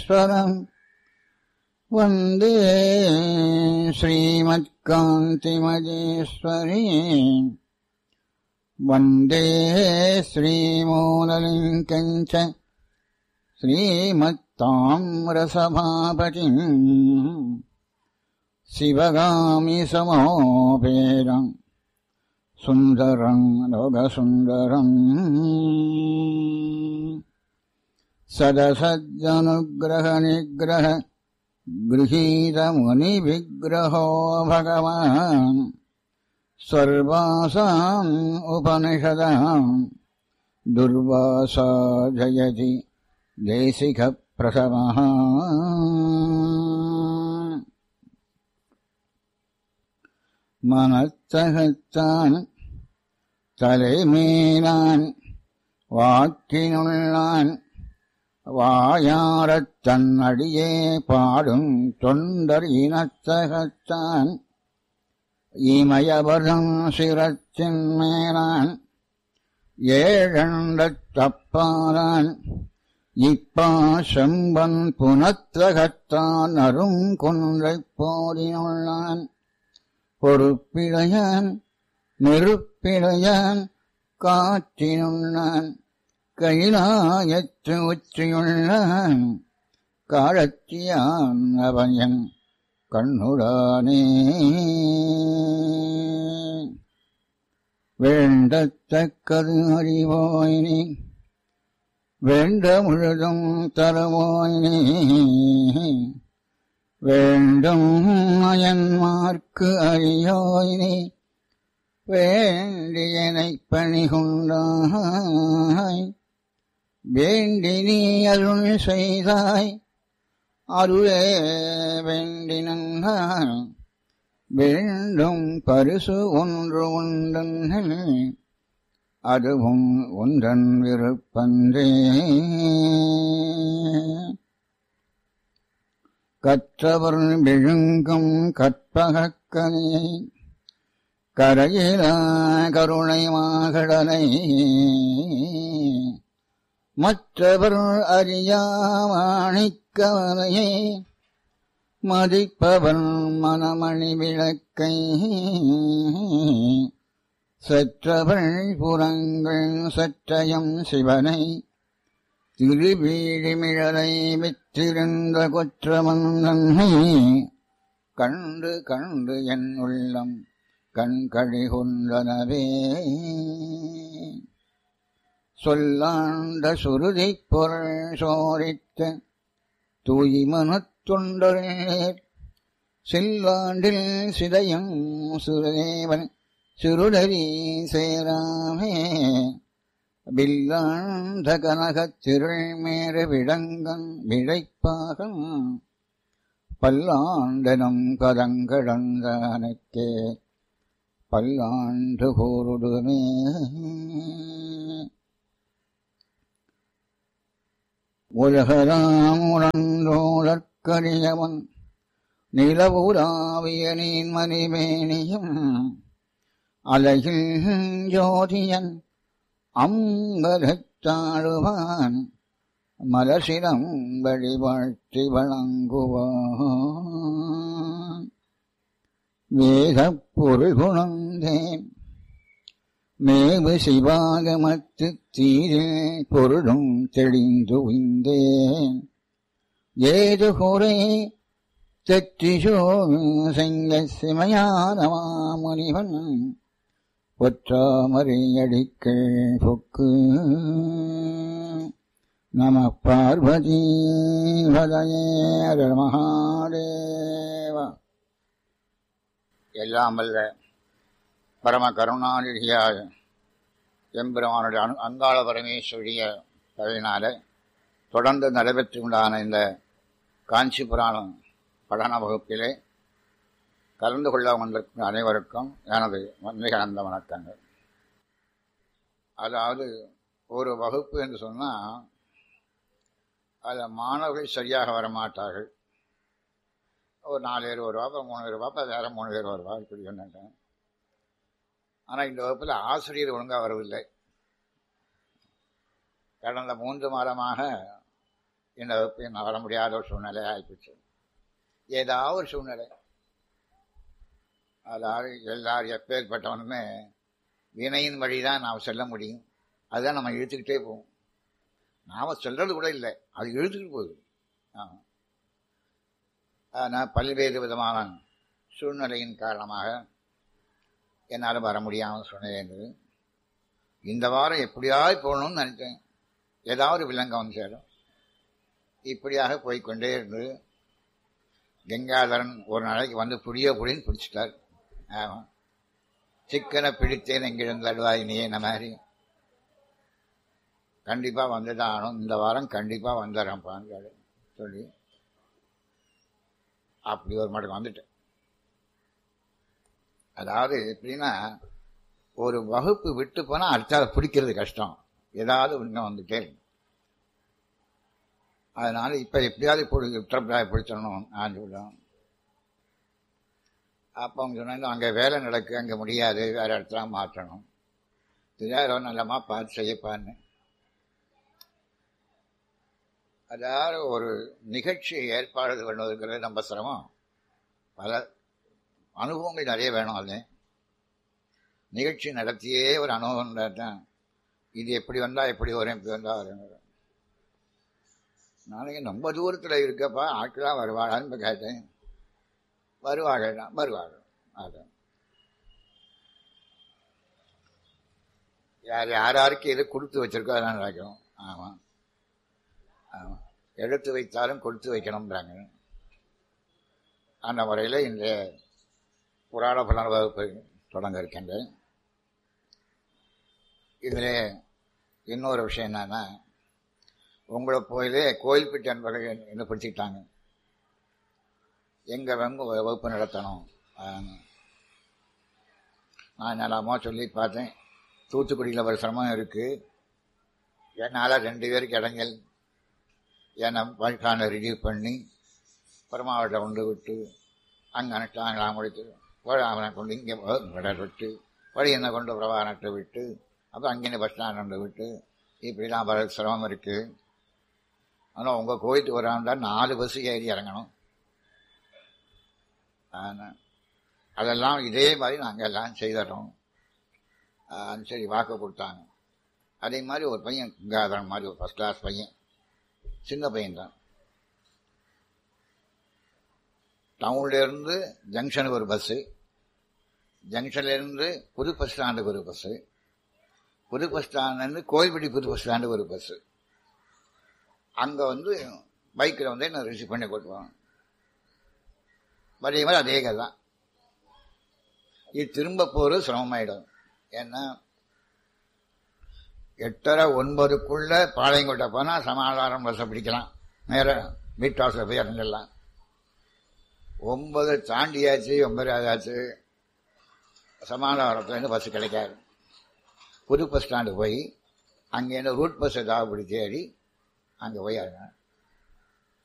ईश्वरम् वन्दे श्रीमत्कान्तिमजेश्वरी वन्दे श्रीमूललिङ्कम् च श्रीमत्ताम्रसभापतिम् शिवगामि समोपेदम् सुन्दरम् लोकसुन्दरम् सदसज्जनुग्रहनिग्रह गृहीतमुनिविग्रहो भगवान् सर्वासाम् उपनिषदाम् दुर्वासा जयति देशिकप्रसवः மனத்தகத்தான் தலைமேலான் வாக்கினுள்ளான் வாயாரத் தன்னடியே பாடும் தொண்டர் இனத்தகத்தான் இமயபதம் சிரத்தின் மேலான் ஏழண்டத் தப்பாலான் இப்பா செம்பன் புனத்தகத்தான் அருங்குன்றைப் போரினுள்ளான் பொறுப்பிடையான் நெருப்பிடையான் காற்றினுள்ளான் கைலாயத்து உச்சியுள்ளான் காலத்தியான் அவயன் கண்ணுடானே வேண்டத்தக்கது அறிவோயினி வேண்ட முழுதும் தரவோயினி வேண்டும் அயன்மார்க்கு அறியோயினி வேண்டியனை பணிகொண்டாய் வேண்டி நீ அருள் செய்தாய் அருளே வேண்டினான் வேண்டும் பரிசு ஒன்று உண்டன் அதுவும் ஒன்றன் விருப்பந்தே கற்றவர் விழுங்கும் கற்பகக்கனியை கரையில கருணை மாகடலை மற்றவர் அறியாமாணிக்கவலையை மதிப்பவன் மனமணி விளக்கை சற்றவள் புறங்கள் சற்றயம் சிவனை திருவீழிமிழலை விற்றிருந்த கொற்றமந்தன்னை கண்டு கண்டு என் உள்ளம் கண்கழி கொண்டனவே சொல்லாண்ட சுருதி பொருள் சோரித்த தூய்மனத் தொண்டர் செல்லாண்டில் சிதையும் சுரதேவன் சிறுடரி சேராமே வில்லாண்ட கனகத் திருள் மேற விடங்கன் விழைப்பாகம் பல்லாண்டனும் கதங்கடந்தானுக்கே பல்லாண்டு கூறுடுமே உலகராம் உணர்ந்தோழற்கரியவன் நிலவுலாவிய நீன் மணிமேனியும் அலகில் ஜோதியன் அம்பலத்தாழுவான் மலசிடம் வழிபாழ்த்தி வழங்குவான் வேதப் பொருள் குணந்தேன் மேவு சிவாகமத்து தீரில் பொருளும் தெளிந்து உய்ந்தேன் ஏது குறை தெற்றிசோ செங்க சிமையான மாமுனிவன் ஒற்றாமறையடிக்கள் பொக்கு நம பார்வதி பதயேர மகாதேவா எல்லாம் வல்ல பரம கருணாநிதியாக எம்பெருமானுடைய அனு அங்காள பரமேஸ்வரிய தவினால தொடர்ந்து நடைபெற்று கொண்டான இந்த காஞ்சி புராணம் படன வகுப்பிலே கலந்து கொள்ள வந்திருக்கும் அனைவருக்கும் எனது மிக அந்த வணக்கங்கள் அதாவது ஒரு வகுப்பு என்று சொன்னால் அதில் மாணவர்கள் சரியாக வரமாட்டார்கள் ஒரு நாலு பேர் வருவா அப்புறம் மூணு பேர் வருவா அப்புறம் வேற மூணு பேர் வருவா இப்படி சொன்னாங்க ஆனால் இந்த வகுப்பில் ஆசிரியர் ஒழுங்காக வரவில்லை கடந்த மூன்று மாதமாக இந்த வகுப்பு நான் வர முடியாத ஒரு சூழ்நிலை ஆகிப்போச்சு ஏதாவது ஒரு சூழ்நிலை அதாவது எல்லாரும் எப்பேற்பட்டவனுமே வினையின் வழி தான் நாம் செல்ல முடியும் அதுதான் நம்ம இழுத்துக்கிட்டே போவோம் நாம் சொல்றது கூட இல்லை அது இழுத்துக்கிட்டு போகுது ஆமாம் ஆனால் பல்வேறு விதமான சூழ்நிலையின் காரணமாக என்னால் வர முடியாமல் சூழ்நிலை இருந்தது இந்த வாரம் எப்படியாவது போகணும்னு நினைச்சேன் ஏதாவது விலங்கம் வந்து சேரும் இப்படியாக போய்க்கொண்டே இருந்தது கங்காதரன் ஒரு நாளைக்கு வந்து புடியோ புடின்னு பிடிச்சிட்டார் ஆமாம் சிக்கனை பிடித்தேன் எங்கிருந்து அழுவாயினியே இந்த மாதிரி கண்டிப்பாக வந்துதான் ஆகணும் இந்த வாரம் கண்டிப்பாக வந்துடுறேன்ப்பான்னு சொல்லி அப்படி ஒரு மடங்கு வந்துட்டேன் அதாவது எப்படின்னா ஒரு வகுப்பு விட்டு போனால் அடுத்தால பிடிக்கிறது கஷ்டம் ஏதாவது இன்னும் வந்துட்டே இருக்கும் அதனால இப்போ எப்படியாவது பிடி உத்தரப்பிராய பிடிச்சிடணும் நான் சொல்லுவேன் அப்போ அவங்க சொன்னாங்க அங்கே வேலை நடக்கு அங்கே முடியாது வேறு இடத்துல மாற்றணும் தெரியாத நல்லமா பார்த்து செய்யப்பான்னு அதாவது ஒரு நிகழ்ச்சியை ஏற்பாடு பண்ணுவதுங்கிறது ரொம்ப சிரமம் பல அனுபவங்கள் நிறைய வேணும் அது நிகழ்ச்சி நடத்தியே ஒரு அனுபவம் தான் இது எப்படி வந்தால் எப்படி வரும் எப்படி வந்தால் வரும் நாளைக்கு ரொம்ப தூரத்தில் இருக்கப்பா ஆட்களாக வருவாளான்னு இப்போ கேட்டேன் வருவார்கள் தான் வருவார்கள் அதான் யார் யார் யாருக்கு எது கொடுத்து வச்சிருக்கோ அதெல்லாம் நடக்கணும் ஆமாம் ஆமாம் எடுத்து வைத்தாலும் கொடுத்து வைக்கணும்ன்றாங்க அந்த முறையில் இந்த புராண புலன வகுப்பு தொடங்க இருக்கின்றேன் இதில் இன்னொரு விஷயம் என்னன்னா உங்களை போயிலே கோயில்பட்டி அன்பர்கள் என்ன பிடிச்சிக்கிட்டாங்க எங்கே வந்து வகுப்பு நடத்தணும் நான் நல்லாமா சொல்லி பார்த்தேன் தூத்துக்குடியில் ஒரு சிரமம் இருக்குது என்னால் ரெண்டு பேருக்கு இடைஞ்சல் என்னை வழிகான ரிலீவ் பண்ணி பெருமாவட்டை கொண்டு விட்டு அங்கே அனுஷ்டாங்களாம் முடித்து அவனை கொண்டு இங்கே விட விட்டு வழி என்னை கொண்டு பிரபாகரத்தை விட்டு அப்புறம் அங்கேருந்து பஸ் ஸ்டாண்ட் கொண்டு விட்டு இப்படிலாம் வர சிரமம் இருக்குது ஆனால் உங்கள் கோயிலுக்கு வராண்டா நாலு பஸ் ஏறி இறங்கணும் அதெல்லாம் இதே மாதிரி நாங்கள் எல்லாம் செய்தோம் சரி வாக்கு கொடுத்தாங்க அதே மாதிரி ஒரு பையன் கங்காதரன் மாதிரி ஒரு ஃபஸ்ட் கிளாஸ் பையன் சின்ன பையன் தான் டவுன்லேருந்து ஜங்ஷனுக்கு ஒரு பஸ்ஸு ஜங்ஷன்லேருந்து புது பஸ் ஸ்டாண்டுக்கு ஒரு பஸ்ஸு புது பஸ் ஸ்டாண்ட்லேருந்து கோயில்பட்டி புது பஸ் ஸ்டாண்டுக்கு ஒரு பஸ்ஸு அங்கே வந்து பைக்கில் வந்து என்ன ரிசீவ் பண்ணி கொட்டுவாங்க அதே மாதிரி அதே கதை தான் இது திரும்ப போகிறது சிரமமாயிடும் ஏன்னா எட்டரை ஒன்பதுக்குள்ள பாளையங்கோட்டை போனால் சமாதானம் பஸ்ஸை பிடிக்கலாம் நேராக மீட் ஹவுஸில் போய் இறங்கிடலாம் ஒன்பது தாண்டியாச்சு ஒன்பது ஆச்சு சமாதானத்துலேருந்து பஸ்ஸு கிடைக்காது புது பஸ் ஸ்டாண்டு போய் அங்கேருந்து ரூட் பஸ் ஏதாவது பிடிச்சி ஏறி அங்கே போய் இறங்கணும்